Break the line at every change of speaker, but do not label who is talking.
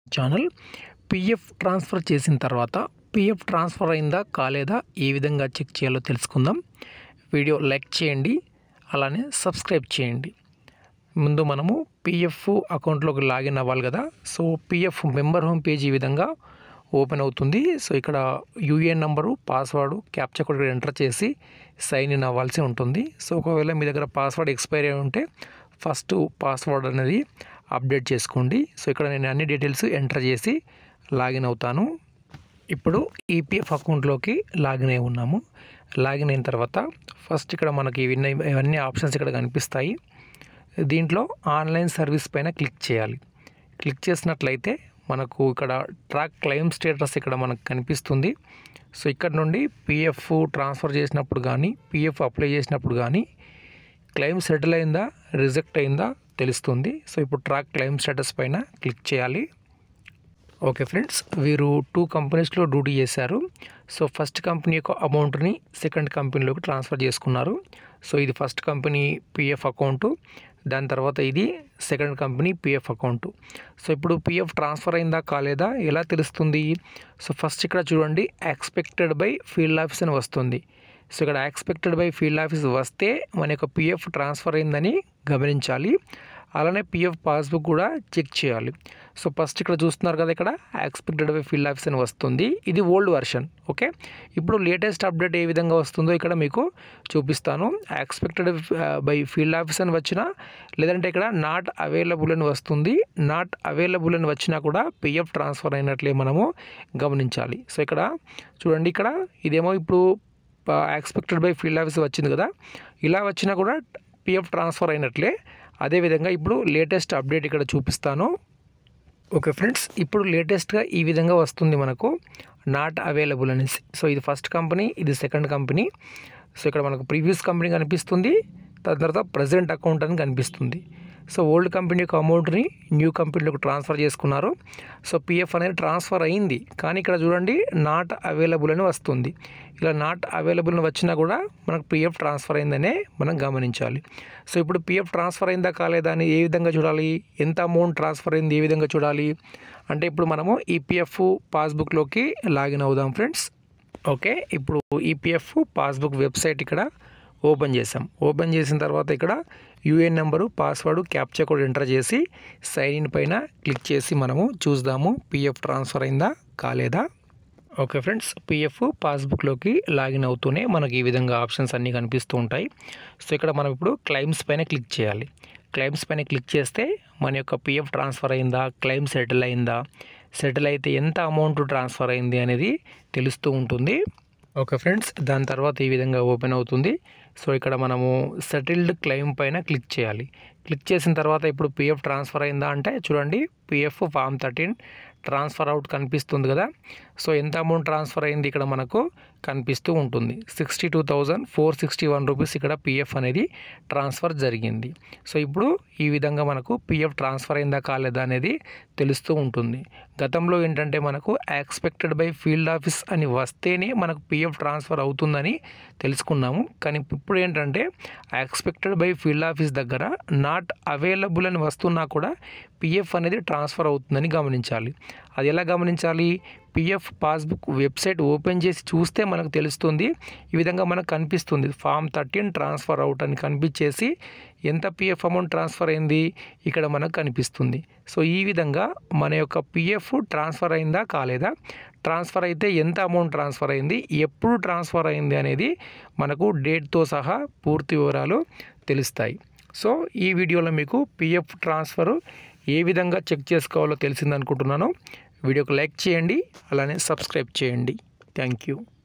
channel PF transfer చేసిన తర్వాత PF transfer అయిందా కాలేదా ఏ విధంగా చెక్ చేయాలో తెలుసుకుందాం వీడియో లైక్ చేయండి అలానే సబ్స్క్రైబ్ చేయండి ముందు మనము పిఎఫ్ అకౌంట్లోకి లాగిన్ అవ్వాలి కదా so PF member home page ఈ విధంగా ఓపెన్ అవుతుంది సో ఇక్కడ UAN number password captcha code ఇక్కడ ఎంటర్ చేసి సైన్ ఇన్ అవ్వాల్సి ఉంటుంది సో ఒకవేళ మీ దగ్గర పాస్వర్డ్ ఎక్స్పైర్ అయి ఉంటే ఫస్ట్ పాస్వర్డ్ అనేది అప్డేట్ చేసుకోండి సో ఇక్కడ నేను అన్ని డీటెయిల్స్ ఎంటర్ చేసి లాగిన్ అవుతాను ఇప్పుడు ఈపీఎఫ్ అకౌంట్లోకి లాగిన్ అయి ఉన్నాము లాగిన్ అయిన తర్వాత ఫస్ట్ ఇక్కడ మనకి ఇవన్నీ ఇవన్నీ ఆప్షన్స్ ఇక్కడ కనిపిస్తాయి దీంట్లో ఆన్లైన్ సర్వీస్ పైన క్లిక్ చేయాలి క్లిక్ చేసినట్లయితే మనకు ఇక్కడ ట్రాక్ క్లెయిమ్ స్టేటస్ ఇక్కడ మనకు కనిపిస్తుంది సో ఇక్కడ నుండి పిఎఫ్ ట్రాన్స్ఫర్ చేసినప్పుడు కానీ పిఎఫ్ అప్లై చేసినప్పుడు కానీ క్లెయిమ్ సెటిల్ అయిందా రిజెక్ట్ అయిందా తెలుస్తుంది సో ఇప్పుడు ట్రాక్ క్లెయిమ్ స్టేటస్ పైన క్లిక్ చేయాలి ఓకే ఫ్రెండ్స్ వీరు టూ కంపెనీస్లో డ్యూటీ చేశారు సో ఫస్ట్ కంపెనీ యొక్క అమౌంట్ని సెకండ్ కంపెనీలోకి ట్రాన్స్ఫర్ చేసుకున్నారు సో ఇది ఫస్ట్ కంపెనీ పిఎఫ్ అకౌంటు దాని తర్వాత ఇది second company PF account so ఇప్పుడు పిఎఫ్ ట్రాన్స్ఫర్ అయిందా కాలేదా ఎలా తెలుస్తుంది సో ఫస్ట్ ఇక్కడ చూడండి ఎక్స్పెక్టెడ్ బై ఫీల్డ్ ఆఫీస్ అని వస్తుంది సో ఇక్కడ ఎక్స్పెక్టెడ్ బై ఫీల్డ్ ఆఫీస్ వస్తే మన యొక్క పిఎఫ్ ట్రాన్స్ఫర్ అయిందని గమనించాలి అలానే పిఎఫ్ పాస్బుక్ కూడా చెక్ చేయాలి సో ఫస్ట్ ఇక్కడ చూస్తున్నారు కదా ఇక్కడ ఎక్స్పెక్టెడ్ బై ఫీల్డ్ ఆఫీస్ అని వస్తుంది ఇది ఓల్డ్ వర్షన్ ఓకే ఇప్పుడు లేటెస్ట్ అప్డేట్ ఏ విధంగా వస్తుందో ఇక్కడ మీకు చూపిస్తాను ఎక్స్పెక్టెడ్ బై ఫీల్డ్ ఆఫీస్ అని వచ్చినా లేదంటే ఇక్కడ నాట్ అవైలబుల్ అని వస్తుంది నాట్ అవైలబుల్ అని వచ్చినా కూడా పిఎఫ్ ట్రాన్స్ఫర్ అయినట్లే మనము గమనించాలి సో ఇక్కడ చూడండి ఇక్కడ ఇదేమో ఇప్పుడు ఎక్స్పెక్టెడ్ బై ఫీల్డ్ ఆఫీస్ వచ్చింది కదా ఇలా వచ్చినా కూడా పిఎఫ్ ట్రాన్స్ఫర్ అయినట్లే అదేవిధంగా ఇప్పుడు లేటెస్ట్ అప్డేట్ ఇక్కడ చూపిస్తాను ఓకే ఫ్రెండ్స్ ఇప్పుడు లేటెస్ట్గా ఈ విధంగా వస్తుంది మనకు నాట్ అవైలబుల్ అనేసి సో ఇది ఫస్ట్ కంపెనీ ఇది సెకండ్ కంపెనీ సో ఇక్కడ మనకు ప్రీవియస్ కంపెనీ కనిపిస్తుంది దాని తర్వాత ప్రజెంట్ అకౌంట్ అని కనిపిస్తుంది సో ఓల్డ్ కంపెనీ యొక్క అమౌంట్ని న్యూ కంపెనీలోకి ట్రాన్స్ఫర్ చేసుకున్నారు సో పిఎఫ్ అనేది ట్రాన్స్ఫర్ అయింది కానీ ఇక్కడ చూడండి నాట్ అవైలబుల్ అని వస్తుంది ఇలా నాట్ అవైలబుల్ అని వచ్చినా కూడా మనకు పిఎఫ్ ట్రాన్స్ఫర్ అయిందనే మనం గమనించాలి సో ఇప్పుడు పిఎఫ్ ట్రాన్స్ఫర్ అయిందా కాలేదా అని ఏ విధంగా చూడాలి ఎంత అమౌంట్ ట్రాన్స్ఫర్ అయింది ఏ విధంగా చూడాలి అంటే ఇప్పుడు మనము ఈపీఎఫ్ పాస్బుక్లోకి లాగిన్ అవుదాం ఫ్రెండ్స్ ఓకే ఇప్పుడు ఈపీఎఫ్ పాస్బుక్ వెబ్సైట్ ఇక్కడ ఓపెన్ చేసాం ఓపెన్ చేసిన తర్వాత ఇక్కడ UAN number password captcha code enter చేసి సైన్ ఇన్ పైన క్లిక్ చేసి మనము చూద్దాము పిఎఫ్ ట్రాన్స్ఫర్ అయిందా కాలేదా ఓకే ఫ్రెండ్స్ పిఎఫ్ పాస్బుక్లోకి లాగిన్ అవుతూనే మనకి ఈ విధంగా ఆప్షన్స్ అన్నీ కనిపిస్తూ ఉంటాయి సో ఇక్కడ మనం ఇప్పుడు క్లైమ్స్ పైన క్లిక్ చేయాలి క్లైమ్స్ పైన క్లిక్ చేస్తే మన యొక్క పిఎఫ్ ట్రాన్స్ఫర్ అయిందా క్లైమ్ సెటిల్ అయిందా సెటిల్ అయితే ఎంత అమౌంట్ ట్రాన్స్ఫర్ అయింది అనేది తెలుస్తూ ఉంటుంది ఓకే ఫ్రెండ్స్ దాని తర్వాత ఈ విధంగా ఓపెన్ అవుతుంది సో ఇక్కడ మనము సెటిల్డ్ క్లెయిమ్ పైన క్లిక్ చేయాలి క్లిక్ చేసిన తర్వాత ఇప్పుడు పిఎఫ్ ట్రాన్స్ఫర్ అయిందా అంటే చూడండి PF form thirteen transfer out కనిపిస్తుంది కదా సో ఎంత అమౌంట్ ట్రాన్స్ఫర్ అయింది ఇక్కడ మనకు కనిపిస్తూ ఉంటుంది sixty two thousand four sixty one rupees ఇక్కడ పిఎఫ్ అనేది ట్రాన్స్ఫర్ జరిగింది సో ఇప్పుడు ఈ విధంగా మనకు పిఎఫ్ ట్రాన్స్ఫర్ అయిందా కాలేదా అనేది తెలుస్తూ ఉంటుంది గతంలో ఏంటంటే మనకు ఎక్స్పెక్టెడ్ బై ఫీల్డ్ ఆఫీస్ అని వస్తేనే మనకు పిఎఫ్ ట్రాన్స్ఫర్ అవుతుందని తెలుసుకున్నాము కానీ ఇప్పుడు ఏంటంటే ఎక్స్పెక్టెడ్ బై ఫీల్డ్ ఆఫీస్ దగ్గర నాట్ అవైలబుల్ అని వస్తున్నా కూడా పిఎఫ్ అనేది ట్రాన్స్ఫర్ అవుతుందని గమనించాలి అది ఎలా గమనించాలి పిఎఫ్ పాస్బుక్ వెబ్సైట్ ఓపెన్ చేసి చూస్తే మనకు తెలుస్తుంది ఈ విధంగా మనకు కనిపిస్తుంది ఫామ్ థర్టీన్ ట్రాన్స్ఫర్ అవుట్ అని కనిపించేసి ఎంత పిఎఫ్ అమౌంట్ ట్రాన్స్ఫర్ అయింది ఇక్కడ మనకు కనిపిస్తుంది సో ఈ విధంగా మన యొక్క పిఎఫ్ ట్రాన్స్ఫర్ అయిందా కాలేదా ట్రాన్స్ఫర్ అయితే ఎంత అమౌంట్ ట్రాన్స్ఫర్ అయింది ఎప్పుడు ట్రాన్స్ఫర్ అయింది అనేది మనకు డేట్తో సహా పూర్తి వివరాలు తెలుస్తాయి సో ఈ వీడియోలో మీకు పిఎఫ్ ట్రాన్స్ఫర్ ఏ విధంగా చెక్ చేసుకోవాలో తెలిసిందనుకుంటున్నాను వీడియోకి లైక్ చేయండి అలానే సబ్స్క్రైబ్ చేయండి థ్యాంక్ యూ